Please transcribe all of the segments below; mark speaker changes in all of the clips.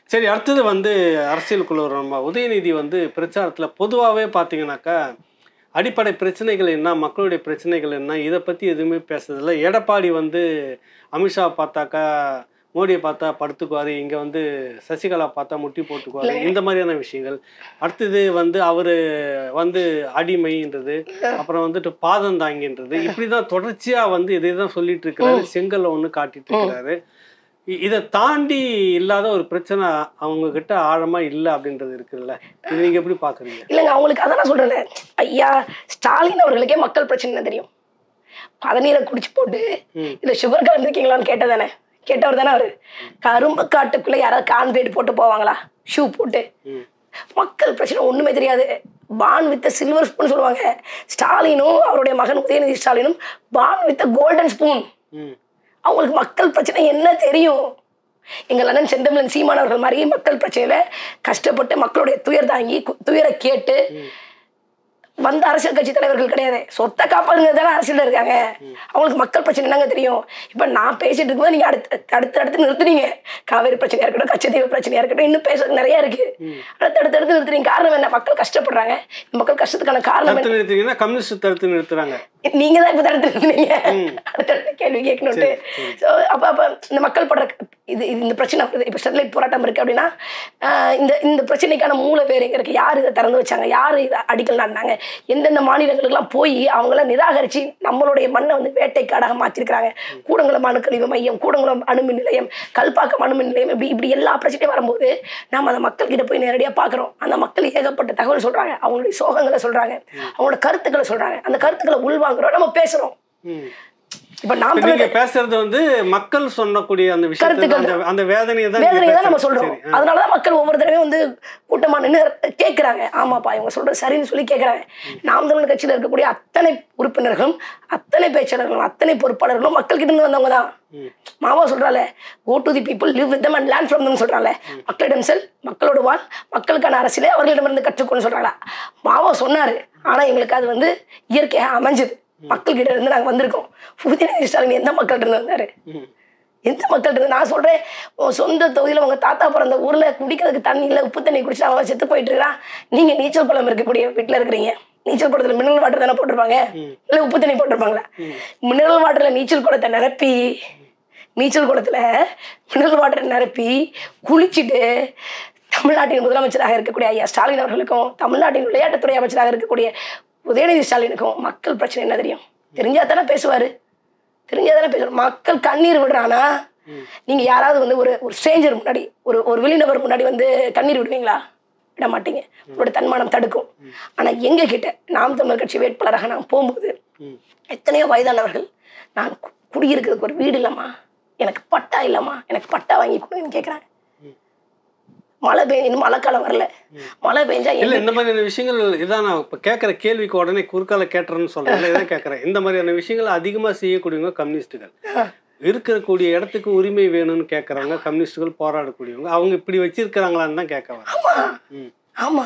Speaker 1: சரி அடுத்தது வந்து அரசியலுக்குள்ள வரும் நம்ம உதயநிதி வந்து பிரச்சாரத்தில் பொதுவாகவே பார்த்தீங்கன்னாக்கா அடிப்படை பிரச்சனைகள் என்ன மக்களுடைய பிரச்சனைகள் என்ன இதை பற்றி எதுவுமே பேசுறதில்ல எடப்பாடி வந்து அமித்ஷா பார்த்தாக்கா மோடியை பார்த்தா படுத்துக்குவாரு இங்கே வந்து சசிகலா பார்த்தா முட்டி போட்டுக்குவாரு இந்த மாதிரியான விஷயங்கள் அடுத்தது வந்து அவர் வந்து அடிமைன்றது அப்புறம் வந்துட்டு பாதம் தாங்கின்றது இப்படி தான் தொடர்ச்சியாக வந்து இதை தான் சொல்லிட்டு இருக்கிறாரு செங்கல்ல ஒன்று காட்டிட்டு இருக்கிறாரு இ- இதை தாண்டி இல்லாத ஒரு பிரச்சனை அவங்க கிட்ட ஆழமா இல்லை அப்படின்றது இருக்குல்ல இது நீங்க எப்படி பாக்குறீங்க
Speaker 2: இல்லைங்க அவங்களுக்கு அதான் நான் சொல்றேன் ஐயா ஸ்டாலின் அவர்களுக்கே மக்கள் பிரச்சனை என்ன தெரியும் பதநீரை குடிச்சு போட்டு
Speaker 1: ம்.
Speaker 2: இதுல சுகர் கலந்துருக்கீங்களான்னு கேட்டதானே கேட்டவர் தானே அவரு கரும்பு காட்டுக்குள்ள யாராவது கான்கிரீட் போட்டு போவாங்களா ஷூ போட்டு
Speaker 1: ம்.
Speaker 2: மக்கள் பிரச்சனை ஒண்ணுமே தெரியாது பான் வித் சில்வர் ஸ்பூன் சொல்லுவாங்க ஸ்டாலினும் அவருடைய மகன் உதயநிதி ஸ்டாலினும் பான் வித் கோல்டன் ஸ்பூன்
Speaker 1: ம்
Speaker 2: அவங்களுக்கு மக்கள் பிரச்சனை என்ன தெரியும் எங்கள் அண்ணன் செந்தமிழன் சீமான் அவர்கள் மாதிரி மக்கள் பிரச்சனையில கஷ்டப்பட்டு மக்களுடைய துயர் தாங்கி கு- துயரை கேட்டு வந்த அரசியல் கட்சி தலைவர்கள் கிடையாது சொத்தை காப்பாடுங்க தானே அரசியல்ல இருக்காங்க அவங்களுக்கு மக்கள் பிரச்சனை என்னங்க தெரியும் இப்ப நான் பேசிட்டு இருக்கும்போது நீங்க அடுத்து அடுத்து அடுத்து நிறுத்துறீங்க காவேரி பிரச்சனையா இருக்கட்டும் கச்சத்தீவு பிரச்சனையா இருக்கட்டும் இன்னும் பேச நிறைய இருக்கு அடுத்து அடுத்து அடுத்து நிறுத்துறீங்க காரணம் என்ன மக்கள் கஷ்டப்படுறாங்க இந்த மக்கள் கஷ்டத்துக்கான காரணம் என்ன
Speaker 1: தடுத்து நிறுத்தீங்கன்னா கம்யூனிஸ்ட் தடுத்து நிறுத்துறாங்க
Speaker 2: நீங்க தான் இப்ப தடுத்து நிறுத்துனீங்க அடுத்தடுத்த கேள்வி கேட்கணும்ட்டு ஸோ அப்ப அப்ப இந்த மக்கள் படுற இது இது இந்த பிரச்சனை வருது இப்போ ஸ்டெர்லைட் போராட்டம் இருக்கு அப்படின்னா ஆஹ் இந்த இந்த பிரச்சனைக்கான மூல வேறு எங்க இருக்கு யார் இதை திறந்து வச்சாங்க யார் இதை அடிக்கல் நாட்டினாங்க எந்தெந்த மாநிலங்களுக்கெல்லாம் போய் அவங்கள நிராகரிச்சு நம்மளுடைய மண்ணை வந்து வேட்டைக்காடாக மாத்திருக்கிறாங்க கூடங்குளம் அணுக்கழிவு மையம் கூடங்குளம் அணுமின் நிலையம் கல்பாக்கம் அணுமின் நிலையம் இப்படி இப்படி எல்லா பிரச்சனையும் வரும்போது நம்ம அந்த மக்கள் கிட்ட போய் நேரடியாக பார்க்குறோம் அந்த மக்கள் ஏகப்பட்ட தகவல் சொல்றாங்க அவங்களுடைய சோகங்களை சொல்றாங்க அவங்களோட கருத்துக்களை சொல்றாங்க அந்த கருத்துக்களை உள்வாங்குறோம் நம்ம பேசுறோம்
Speaker 1: ம்.
Speaker 2: இப்ப நாம்
Speaker 1: இப்ப நீங்க பேசுறது வந்து மக்கள் சொன்னக்கூடிய அந்த விஷயத்தை
Speaker 2: கருத்துக்கள்
Speaker 1: அந்த அந்த வேதனையை தான் நீங்க
Speaker 2: வேதனையை தான் நம்ம
Speaker 1: பேசுறீங்க.
Speaker 2: சொல்றோம்
Speaker 1: சரி, ஆ.
Speaker 2: அதனாலதான் மக்கள் ஒவ்வொரு தடவையும் வந்து கூட்டமா நின்று கேட்கிறாங்க ஆமாப்பா இவங்க சொல்றது சரின்னு சொல்லி கேட்கறாங்க நாம் தமிழர் கட்சியில இருக்கக்கூடிய அத்தனை உறுப்பினர்களும் அத்தனை பேச்சாளர்களும் அத்தனை பொறுப்பாளர்களும் மக்கள் கிட்ட இருந்து வந்தவங்க தான்
Speaker 1: ம்.
Speaker 2: மாவா சொல்றால go to the people live with and land from them சொல்றாங்க மக்களிடம் செல் மக்களோட வாழ் மக்களுக்கான அரசியலை அவர்களிடமிருந்து கற்றுக்கொண்டு சொல்றாங்க மாவா சொன்னாரு ஆனா எங்களுக்கு அது வந்து இயற்கையா அமைஞ்சது மக்கள் கிட்ட இருந்து நாங்க வந்திருக்கோம் உதயநிதி ஸ்டாலின் எந்த மக்கள்கிட்ட இருந்து வந்தாரு
Speaker 1: ம்.
Speaker 2: எந்த மக்கள் இருந்து நான் சொல்றேன் உன் சொந்த தொகுதியில உங்க தாத்தா பிறந்த ஊர்ல குடிக்கிறதுக்கு தண்ணி இல்ல உப்பு தண்ணி குடிச்சு அவன் செத்து போயிட்டு இருக்கான் நீங்க நீச்சல் குளம் இருக்கக்கூடிய வீட்டுல இருக்கிறீங்க நீச்சல் குளத்துல மினரல் வாட்டர் தானே போட்டிருப்பாங்க இல்ல உப்பு தண்ணி போட்டிருப்பாங்களா மினரல் வாட்டர்ல நீச்சல் குளத்தை நிரப்பி நீச்சல் குளத்துல மினரல் வாட்டர் நிரப்பி குளிச்சுட்டு தமிழ்நாட்டின் முதலமைச்சராக இருக்கக்கூடிய ஐயா ஸ்டாலின் அவர்களுக்கும் தமிழ்நாட்டின் விளையாட்டுத்துறை அமைச்சராக இருக்கக்கூடிய உதயநிதி ஸ்டாலினுக்கும் மக்கள் பிரச்சனை என்ன தெரியும் தெரிஞ்சா தானே பேசுவாரு தெரிஞ்சாதானே பேசுறோம் மக்கள் கண்ணீர் விடுறானா நீங்க யாராவது வந்து ஒரு ஒரு ஸ்ட்ரேஞ்சர் முன்னாடி ஒரு ஒரு வெளிநபர் முன்னாடி வந்து கண்ணீர் விடுவீங்களா விட மாட்டீங்க உங்களோட தன்மானம் தடுக்கும் ஆனா எங்க கிட்ட நாம் தமிழர் கட்சி வேட்பாளராக நான் போகும்போது
Speaker 1: ம்.
Speaker 2: எத்தனையோ வயதானவர்கள் நான் கு- குடியிருக்கிறதுக்கு ஒரு வீடு இல்லம்மா எனக்கு பட்டா இல்லம்மா எனக்கு பட்டா வாங்கி கொடுங்கன்னு கேட்குறாங்க மழை பெய்ஞ்சு இன்னும் மழை காலம் வரல மழை பெஞ்சா
Speaker 1: இல்ல
Speaker 2: எங்க
Speaker 1: இந்த மாதிரியான விஷயங்கள் இதான் நான் இப்ப கேட்குற கேள்விக்கு உடனே குறுக்கால கேட்டுறேன்னு சொல்றேன் இதான் கேட்கறேன் இந்த மாதிரியான விஷயங்கள் அதிகமா செய்யக்கூடியவங்க கம்யூனிஸ்டுகள் இருக்கக்கூடிய இடத்துக்கு உரிமை வேணும்னு கேட்கறவங்க கம்யூனிஸ்டுகள் போராடக்கூடியவங்க அவங்க இப்படி வச்சிருக்கிறாங்களான்னு தான் கேட்க வரேன்
Speaker 2: ஆமா
Speaker 1: ம்.
Speaker 2: ஆமா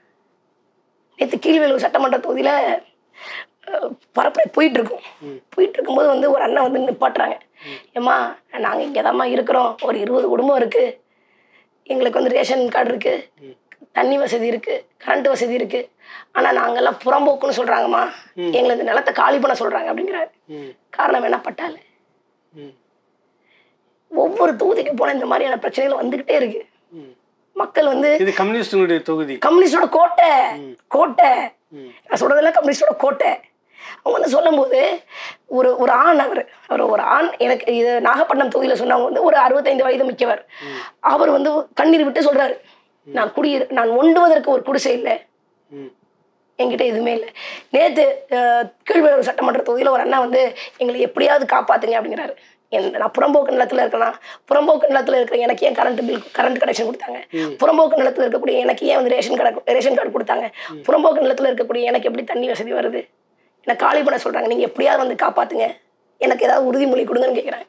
Speaker 2: நேற்று கீழ்வேலூர் சட்டமன்ற தொகுதியில அஹ், பரப்புரை போயிட்டு இருக்கோம் போயிட்டு இருக்கும்போது வந்து ஒரு அண்ணன் வந்து நிப்பாட்டுறாங்க ஏம்மா நாங்க இங்கே இருக்கிறோம் ஒரு இருபது குடும்பம் இருக்கு எங்களுக்கு வந்து ரேஷன் கார்டு இருக்கு தண்ணி வசதி இருக்கு கரண்ட் வசதி இருக்கு ஆனா நாங்கெல்லாம் புறம்போக்குன்னு சொல்றாங்கம்மா எங்களை இந்த நிலத்தை காலி பண்ண சொல்றாங்க அப்படிங்கிறாரு
Speaker 1: ம்.
Speaker 2: காரணம் என்ன பட்டால
Speaker 1: ம்.
Speaker 2: ஒவ்வொரு தொகுதிக்கு போன இந்த மாதிரியான பிரச்சனைகள் வந்துகிட்டே இருக்கு
Speaker 1: ம்.
Speaker 2: மக்கள் வந்து
Speaker 1: இது கம்யூனிஸ்டுடைய தொகுதி
Speaker 2: கம்யூனிஸ்டோட கோட்டை கோட்டை
Speaker 1: ம்.
Speaker 2: நான் சொல்றதெல்லாம் கம்யூனிஸ்டோட கோட்டை அவங்க வந்து சொல்லும்போது ஒரு ஒரு ஆண் அவர் அவர் ஒரு ஆண் எனக்கு இது நாகப்பட்டினம் தொகுதியில் சொன்னவங்க வந்து ஒரு அறுபத்தைந்து வயது மிக்கவர் அவர் வந்து கண்ணீர் விட்டு சொல்றாரு நான் குடியிரு நான் ஒண்டுவதற்கு ஒரு குடிசை இல்லை
Speaker 1: ம்.
Speaker 2: என்கிட்ட எதுவுமே இல்லை நேற்று கீழ்வேலூர் சட்டமன்ற தொகுதியில் ஒரு அண்ணா வந்து எங்களை எப்படியாவது காப்பாத்துங்க அப்படிங்கிறாரு என் நான் புறம்போக்கு நிலத்தில் இருக்கேன் புறம்போக்கு நிலத்தில் இருக்கிற எனக்கு ஏன் கரண்ட் பில் கரண்ட் கனெக்ஷன் கொடுத்தாங்க புறம்போக்கு நிலத்தில் இருக்கக்கூடிய எனக்கு ஏன் வந்து ரேஷன் கார்டு ரேஷன் கார்டு கொடுத்தாங்க புறம்போக்கு நிலத்தில் இருக்கக்கூடிய எனக்கு எப்படி தண்ணி வசதி வருது என்னை காலி பண்ண சொல்கிறாங்க நீங்கள் எப்படியாவது வந்து காப்பாத்துங்க எனக்கு ஏதாவது உறுதிமொழி கொடுங்கன்னு கேட்குறாங்க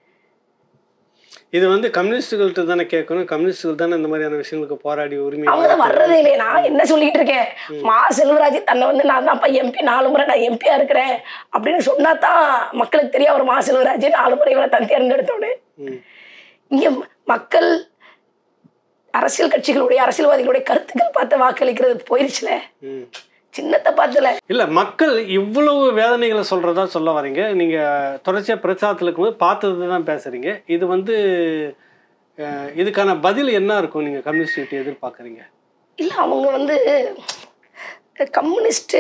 Speaker 1: இது வந்து கம்யூனிஸ்டுகள்கிட்ட தானே கேட்கணும் கம்யூனிஸ்டுகள் தானே இந்த மாதிரியான விஷயங்களுக்கு போராடி உரிமை
Speaker 2: அவங்க தான் வர்றதே இல்லையே நான் என்ன சொல்லிட்டு இருக்கேன் மா செல்வராஜ் தன்னை வந்து நான் தான்ப்பா எம்பி நாலு முறை நான் எம்பியா இருக்கிறேன் அப்படின்னு சொன்னா தான் மக்களுக்கு தெரியும் அவர் மா செல்வராஜ் நாலு முறை இவரை தன் தேர்ந்தெடுத்தோன்னு
Speaker 1: ம்.
Speaker 2: இங்க மக்கள் அரசியல் கட்சிகளுடைய அரசியல்வாதிகளுடைய கருத்துக்கள் பார்த்து வாக்களிக்கிறது போயிருச்சுல
Speaker 1: ம்.
Speaker 2: சின்னத்தை பார்த்துல
Speaker 1: இல்ல மக்கள் இவ்வளவு வேதனைகளை சொல்றதா சொல்ல வரீங்க நீங்க தொடர்ச்சியா பிரச்சாரத்தில் இருக்கும்போது பார்த்தது தான் பேசுறீங்க இது வந்து அஹ், இதுக்கான பதில் என்ன இருக்கும் நீங்க கம்யூனிஸ்ட் கிட்ட எதிர்பார்க்குறீங்க
Speaker 2: இல்லை அவங்க வந்து கம்யூனிஸ்ட்டு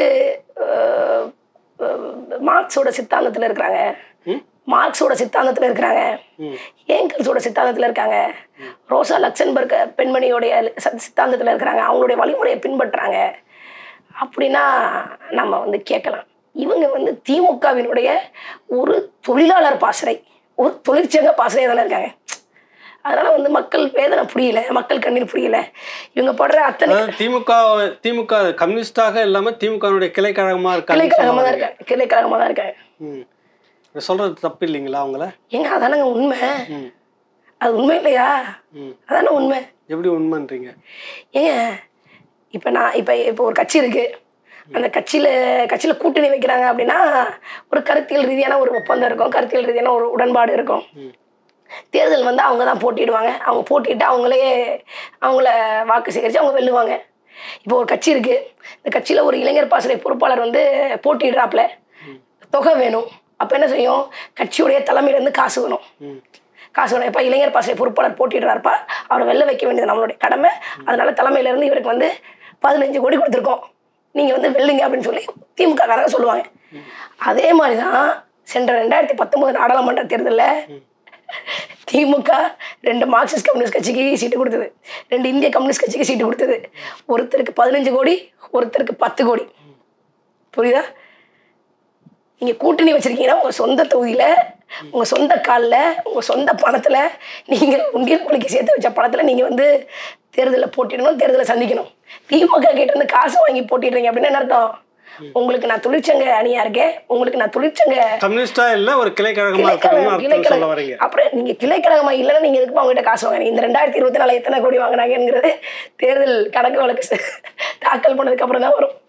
Speaker 2: மார்க்ஸோட சித்தாந்தத்தில் இருக்கிறாங்க
Speaker 1: ம்?
Speaker 2: மார்க்ஸோட சித்தாந்தத்தில் இருக்கிறாங்க
Speaker 1: ம்.
Speaker 2: ஏங்கல்ஸோட சித்தாந்தத்தில் இருக்காங்க ரோசா லக்சன்பர்க் பெண்மணியோடைய ச- சித்தாந்தத்தில் இருக்கிறாங்க அவங்களுடைய வழிமுறையை பின்பற்றுறாங்க அப்படின்னா நம்ம வந்து கேட்கலாம் இவங்க வந்து திமுகவினுடைய ஒரு தொழிலாளர் பாசறை ஒரு தொழிற்சங்க பாசறை தானே இருக்காங்க அதனால வந்து மக்கள் வேதனை புரியல மக்கள் கண்ணீர் புரியல இவங்க படுற அத்தனை
Speaker 1: அதாவது திமுக திமுக கம்யூனிஸ்டாக இல்லாம திமுகனுடைய கிளைக்கழகமா
Speaker 2: கிளைக்கழகமாக தான்
Speaker 1: இருக்காங்க
Speaker 2: இருக்காங்க கிளைக்கழகமாக தான் இருக்காங்க
Speaker 1: ம். இதை சொல்றது தப்பு இல்லைங்களா அவங்கள
Speaker 2: ஏங்க அதானங்க உண்மை
Speaker 1: ம்.
Speaker 2: அது உண்மை இல்லையா
Speaker 1: ம்.
Speaker 2: அதானே உண்மை
Speaker 1: எப்படி உண்மைன்றீங்க
Speaker 2: ஏங்க இப்போ நான் இப்போ இப்போ ஒரு கட்சி இருக்கு அந்த கட்சியில் கட்சியில் கூட்டணி வைக்கிறாங்க அப்படின்னா ஒரு கருத்தியல் ரீதியான ஒரு ஒப்பந்தம் இருக்கும் கருத்தியல் ரீதியான ஒரு உடன்பாடு இருக்கும்
Speaker 1: ம்.
Speaker 2: தேர்தல் வந்து அவங்க தான் போட்டிடுவாங்க அவங்க போட்டிட்டு அவங்களே அவங்கள வாக்கு சேகரித்து அவங்க வெல்லுவாங்க இப்போ ஒரு கட்சி இருக்கு இந்த கட்சியில் ஒரு இளைஞர் பாசறை பொறுப்பாளர் வந்து போட்டிடுறாப்புல தொகை வேணும் அப்போ என்ன செய்யும் கட்சியுடைய தலைமையிலேருந்து காசு வேணும்
Speaker 1: ம்.
Speaker 2: காசு வேணும் இப்போ இளைஞர் பாசறை பொறுப்பாளர் போட்டிடுறாருப்பா அவரை வெளில வைக்க வேண்டியது நம்மளுடைய கடமை அதனால தலைமையிலேருந்து இவருக்கு வந்து பதினஞ்சு கோடி கொடுத்துருக்கோம் நீங்கள் வந்து வெல்லுங்க அப்படின்னு சொல்லி திமுக காரங்க சொல்லுவாங்க அதே மாதிரி தான் சென்ற ரெண்டாயிரத்தி பத்தொன்பது நாடாளுமன்ற தேர்தலில் திமுக ரெண்டு மார்க்சிஸ்ட் கம்யூனிஸ்ட் கட்சிக்கு சீட்டு கொடுத்தது ரெண்டு இந்திய கம்யூனிஸ்ட் கட்சிக்கு சீட்டு கொடுத்தது ஒருத்தருக்கு பதினஞ்சு கோடி ஒருத்தருக்கு பத்து கோடி புரியுதா நீங்கள் கூட்டணி வச்சிருக்கீங்கன்னா உங்கள் சொந்த தொகுதியில் உங்கள் சொந்த காலில் உங்கள் சொந்த பணத்தில் நீங்கள் உண்டியல் குளிக்க சேர்த்து வச்ச பணத்தில் நீங்கள் வந்து தேர்தலில் போட்டிடணும் தேர்தலை சந்திக்கணும் திமுக கிட்ட இருந்து காசு வாங்கி போட்டிடுறீங்க அப்படின்னு என்ன அர்த்தம் உங்களுக்கு நான் தொழிற்சங்க அணியா இருக்கேன் உங்களுக்கு நான் தொழிற்சங்க
Speaker 1: கம்யூனிஸ்டா இல்ல ஒரு கிளைக்கழகமா இருக்காங்கன்னு
Speaker 2: கிளைக்கழகம்
Speaker 1: அர்த்தம் சொல்ல வரீங்க
Speaker 2: கிளைக்கழகம் அப்புறம் நீங்க கிளைக்கழகமா இல்லைன்னா நீங்க எதுக்கு அவங்ககிட்ட காசு வாங்குறீங்க இந்த ரெண்டாயிரத்தி இருபத்தி நாலு எத்தனை கோடி வாங்குறாங்கிறது தேர்தல் கணக்கு வழக்கு தாக்கல் பண்ணதுக்கு அப்புறம் தான் வரும்